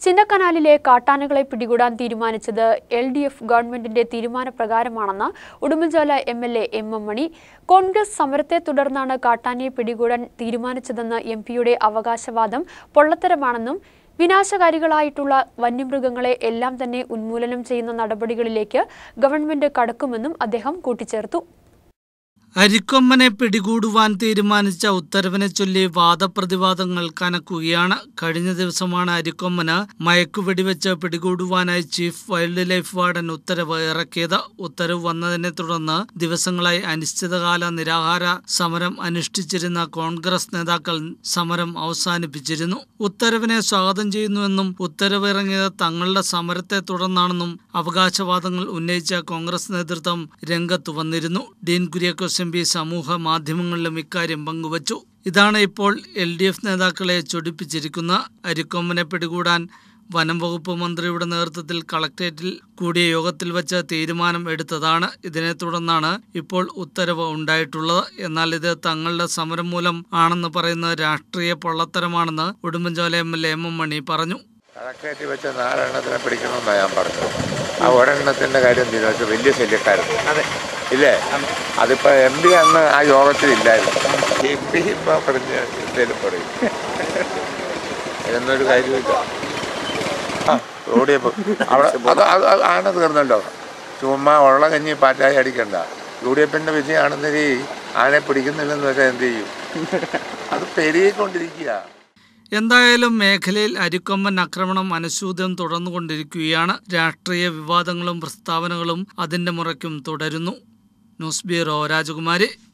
ചിന്നക്കനാലിലെ കാട്ടാനകളെ പിടികൂടാൻ തീരുമാനിച്ചത് L D F ഗവൺമെന്റിന്റെ തീരുമാനപ്രകാരമാണെന്ന് Udumbanchola M L A M M Mani Congress സമരത്തെ തുടർന്നാണ് കാട്ടാനയെ പിടികൂടാൻ തീരുമാനിച്ചതെന്ന് എം പിയുടെ അവകാശവാദം പൊള്ളത്തരമാണെന്നും വിനാശകാരികളായിട്ടുള്ള വന്യമൃഗങ്ങളെ എല്ലാം തന്നെ ഉന്മൂലനം ചെയ്യുന്ന നടപടികളിലേക്ക് ഗവൺമെന്റ് കടക്കുമെന്നും അദ്ദേഹം കൂട്ടിച്ചേർത്തു അരിക്കൊമ്പനെ പിടികൂടുവാൻ തീരുമാനിച്ച ഉത്തരവിനെ ചൊല്ലി വാദപ്രതിവാദങ്ങൾ കനക്കുകയാണ് കഴിഞ്ഞ ദിവസമാണ് അരിക്കൊമ്പന് മയക്കുവെടിവെച്ച് പിടികൂടുവാനായി ചീഫ് വൈൽഡ് ലൈഫ് വാർഡൻ ഉത്തരവ് ഇറക്കിയത് ഉത്തരവ് വന്നതിനെ തുടർന്ന് ദിവസങ്ങളായി അനിശ്ചിതകാല നിരാഹാര സമരം അനുഷ്ഠിച്ചിരുന്ന കോൺഗ്രസ് നേതാക്കൾ സമരം അവസാനിപ്പിച്ചിരുന്നു ഉത്തരവിനെ സ്വാഗതം ചെയ്യുന്നുവെന്നും ഉത്തരവ് ഇറങ്ങിയത് തങ്ങളുടെ സമരത്തെ തുടർന്നാണെന്നും അവകാശവാദങ്ങൾ ഉന്നയിച്ച കോൺഗ്രസ് നേതൃത്വം രംഗത്തു വന്നിരുന്നു ഡീൻ കുര്യാക്കോസ് എം പി സമൂഹ മാധ്യമങ്ങളിലും ഇക്കാര്യം പങ്കുവച്ചു ഇതാണ് ഇപ്പോൾ എൽ ഡി എഫ് നേതാക്കളെ ചൊടിപ്പിച്ചിരിക്കുന്ന അരിക്കൊമ്പനെ പിടികൂടാൻ വനം വകുപ്പ് മന്ത്രിയുടെ നേതൃത്വത്തിൽ കളക്ടറേറ്റിൽ കൂടിയ യോഗത്തിൽ വെച്ച് തീരുമാനം എടുത്തതാണ് ഇതിനെ തുടർന്നാണ് ഇപ്പോൾ ഉത്തരവ് ഉണ്ടായിട്ടുള്ളത് എന്നാൽ ഇത് തങ്ങളുടെ സമരം മൂലം ആണെന്ന് പറയുന്നത് രാഷ്ട്രീയ പൊള്ളത്തരമാണെന്ന് Udumbanchola M L A M M Mani പറഞ്ഞു കളക്ടറേറ്റിൽ വെച്ച നാലെണ്ണത്തിനെ പിടിക്കണമെന്നാണ് ഞാൻ പറഞ്ഞത് ആ ഒരെണ്ണത്തിന്റെ കാര്യം എന്തെന്ന് വെച്ചാൽ വലിയ ശല്യക്കാരൻ അതെ ഇല്ലേ അതിപ്പോ എം പി അന്ന് ആ യോഗത്തിൽ ഇല്ലായിരുന്നു എം പി ഇപ്പൊ പറഞ്ഞ എന്തേലും പറയും എന്നൊരു കാര്യമില്ല ആ ഓടിയപ്പോ അവിടെ അത് അത് അത് ആണ് തീർന്നല്ലോ ചുമ്മാ ഉള്ള കഞ്ഞി പാറ്റായി അടിക്കണ്ട യു ഡി എഫിന്റെ വിജയമാണെന്ന് ഈ ആനെ പിടിക്കുന്നില്ലെന്ന് വെച്ചാൽ എന്ത് ചെയ്യും അത് പെരുകിക്കൊണ്ടിരിക്കുക എന്തായാലും മേഖലയിൽ അരിക്കൊമ്പൻ ആക്രമണം അനുസ്യൂതം തുടർന്നുകൊണ്ടിരിക്കുകയാണ് രാഷ്ട്രീയ വിവാദങ്ങളും പ്രസ്താവനകളും അതിന്റെ മുറയ്ക്കും തുടരുന്നു ന്യൂസ് ബ്യൂറോ രാജകുമാരി